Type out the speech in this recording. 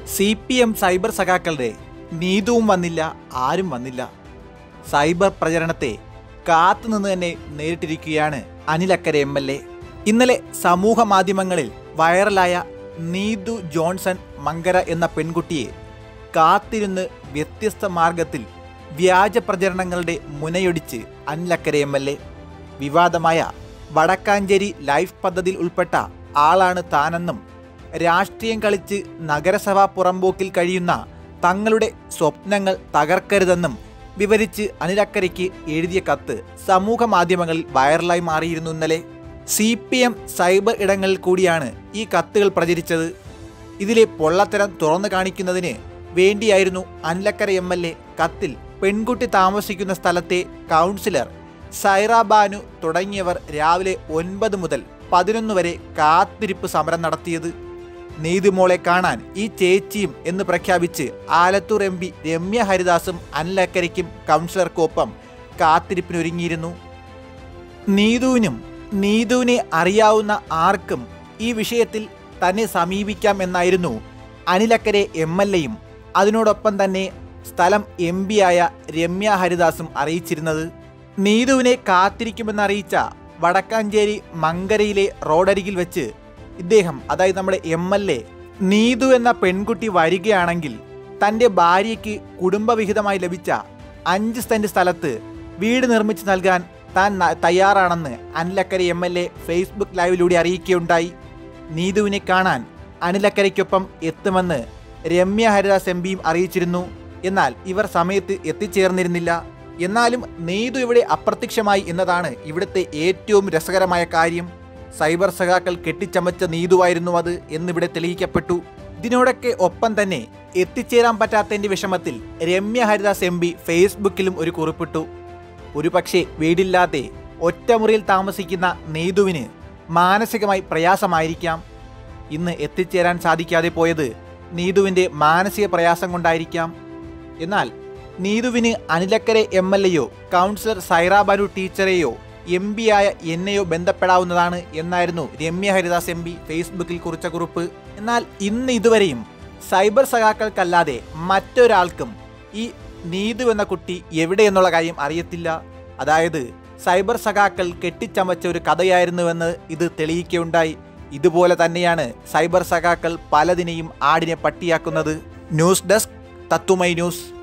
C P M cyber സഖാക്കളുടെ നീതുവും വന്നില്ല ആരും വന്നില്ല സൈബർ പ്രചരണത്തെ കാത്തുനിന്ന് തന്നെ നേരിട്ടിരിക്കുകയാണ് അനിലക്കര എം എൽ എ ഇന്നലെ സമൂഹ മാധ്യമങ്ങളിൽ വൈറലായ നീതു ജോൺസൺ മങ്കര എന്ന പെൺകുട്ടിയെ കാത്തിരുന്ന് വ്യത്യസ്ത മാർഗത്തിൽ വ്യാജ പ്രചരണങ്ങളുടെ മുനയൊടിച്ച് അനിലക്കര എം എൽ എ വിവാദമായ വടക്കാഞ്ചേരി ലൈഫ് പദ്ധതിയിൽ ഉൾപ്പെട്ട ആളാണ് താനെന്നും രാഷ്ട്രീയം കളിച്ച് നഗരസഭാ പുറമ്പോക്കിൽ കഴിയുന്ന തങ്ങളുടെ സ്വപ്നങ്ങൾ തകർക്കരുതെന്നും വിവരിച്ച് അനിലക്കരയ്ക്ക് എഴുതിയ കത്ത് സമൂഹ മാധ്യമങ്ങളിൽ വൈറലായി മാറിയിരുന്നു ഇന്നലെ സി പി എം സൈബർ ഇടങ്ങളിൽ കൂടിയാണ് ഈ കത്തുകൾ പ്രചരിച്ചത് ഇതിലെ പൊള്ളത്തരം തുറന്നു കാണിക്കുന്നതിന് വേണ്ടിയായിരുന്നു അനിലക്കര എം എൽ എ കത്തിൽ പെൺകുട്ടി താമസിക്കുന്ന സ്ഥലത്തെ കൗൺസിലർ സൈറ ബാനു തുടങ്ങിയവർ രാവിലെ ഒൻപത് മുതൽ പതിനൊന്ന് വരെ കാത്തിരിപ്പ് സമരം നടത്തിയത് നീതിമോളെ കാണാൻ ഈ ചേച്ചിയും എന്ന് പ്രഖ്യാപിച്ച് ആലത്തൂർ എം പി രമ്യ ഹരിദാസും അനിലക്കരയ്ക്കും കൗൺസിലർക്കൊപ്പം കാത്തിരിപ്പിനൊരുങ്ങിയിരുന്നു നീതുവിനും നീതുവിനെ അറിയാവുന്ന ആർക്കും ഈ വിഷയത്തിൽ തന്നെ സമീപിക്കാം എന്നായിരുന്നു അനിലക്കരെ എം എൽ എയും അതിനോടൊപ്പം തന്നെ സ്ഥലം എം ആയ രമ്യ ഹരിദാസും അറിയിച്ചിരുന്നത് നീതുവിനെ കാത്തിരിക്കുമെന്നറിയിച്ച വടക്കാഞ്ചേരി മങ്കരയിലെ റോഡരികിൽ വെച്ച് ഇദ്ദേഹം അതായത് നമ്മുടെ എം എൽ എ നീതു എന്ന പെൺകുട്ടി വരികയാണെങ്കിൽ തൻ്റെ ഭാര്യയ്ക്ക് കുടുംബവിഹിതമായി ലഭിച്ച അഞ്ച് സെന്റ് സ്ഥലത്ത് വീട് നിർമ്മിച്ച് നൽകാൻ താൻ ന- തയ്യാറാണെന്ന് Anil Akkara M L A Facebook ലൈവിലൂടെ അറിയിക്കുകയുണ്ടായി നീതുവിനെ കാണാൻ അനിലക്കരയ്ക്കൊപ്പം എത്തുമെന്ന് രമ്യ ഹരിദാസ് എം പിയും അറിയിച്ചിരുന്നു എന്നാൽ ഇവർ സമയത്ത് എത്തിച്ചേർന്നിരുന്നില്ല എന്നാലും നീതു ഇവിടെ അപ്രത്യക്ഷമായി എന്നതാണ് ഇവിടുത്തെ ഏറ്റവും രസകരമായ കാര്യം സൈബർ സഖാക്കൾ കെട്ടിച്ചമച്ച നീതുവായിരുന്നു അത് എന്നിവിടെ തെളിയിക്കപ്പെട്ടു ഇതിനോടൊക്കെ ഒപ്പം തന്നെ എത്തിച്ചേരാൻ പറ്റാത്തതിന്റെ വിഷമത്തിൽ രമ്യ ഹരിദാസ് എം പി ഫേസ്ബുക്കിലും ഒരു കുറിപ്പിട്ടു ഒരുപക്ഷെ വീടില്ലാതെ ഒറ്റമുറിയിൽ താമസിക്കുന്ന നീതുവിന് മാനസികമായി പ്രയാസമായിരിക്കാം ഇന്ന് എത്തിച്ചേരാൻ സാധിക്കാതെ പോയത് നീതുവിൻ്റെ മാനസിക പ്രയാസം കൊണ്ടായിരിക്കാം എന്നാൽ നീതുവിന് അനിലക്കരെ എം എൽ എയോ കൗൺസിലർ സൈറാബാനു ടീച്ചറെയോ എം പി ആയ എന്നെയോ ബന്ധപ്പെടാവുന്നതാണ് എന്നായിരുന്നു രമ്യ ഹരിദാസ് എം പി ഫേസ്ബുക്കിൽ കുറിച്ച കുറിപ്പ് എന്നാൽ ഇന്ന് ഇതുവരെയും സൈബർ സഖാക്കൾക്കല്ലാതെ മറ്റൊരാൾക്കും ഈ നീതു എന്ന കുട്ടി എവിടെ എന്നുള്ള കാര്യം അറിയത്തില്ല അതായത് സൈബർ സഖാക്കൾ കെട്ടിച്ചമച്ച ഒരു കഥയായിരുന്നുവെന്ന് ഇത് തെളിയിക്കുകയുണ്ടായി ഇതുപോലെ തന്നെയാണ് സൈബർ സഖാക്കൾ പലതിനെയും ആടിനെ പട്ടിയാക്കുന്നത് ന്യൂസ് ഡെസ്ക് തത്തുമൈ ന്യൂസ്